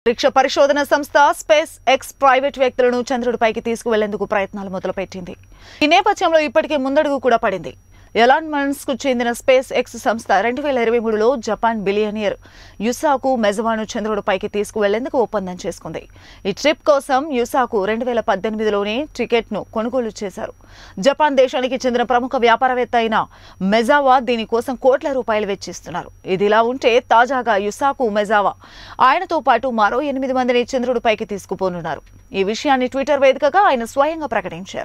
అంతరిక్ష పరిశోధన సంస్థ స్పేస్ ఎక్స్ ప్రైవేట్ వ్యక్తులను చంద్రుడిపైకి తీసుకువెళ్లేందుకు ప్రయత్నాలు మొదలుపెట్టింది ఈ నేపథ్యంలో ఇప్పటికే ముందడుగు కూడా పడింది ఎలాన్ మస్క్ కు చెందిన స్పేస్ ఎక్స్ సంస్థ రెండు వేల ఇరవై మూడులో జపాన్ బిలియనియర్ యుసాకు మెజవాను చంద్రుడిపైకి తీసుకువెళ్లేందుకు ఒప్పందం చేసుకుంది ఈ ట్రిప్ కోసం యుసాకు రెండు వేల పద్దెనిమిదిలోనే టికెట్ను కొనుగోలు చేశారు జపాన్ దేశానికి చెందిన ప్రముఖ వ్యాపారవేత్త అయిన మెజావా దీనికోసం కోట్ల రూపాయలు వెచ్చిస్తున్నారు ఇదిలా ఉంటే తాజాగా యుసాకు మెజావా ఆయనతో పాటు మరో ఎనిమిది మందిని చంద్రుడిపైకి తీసుకుపోనున్నారు ఈ విషయాన్ని ట్విట్టర్ వేదికగా ఆయన స్వయంగా ప్రకటించారు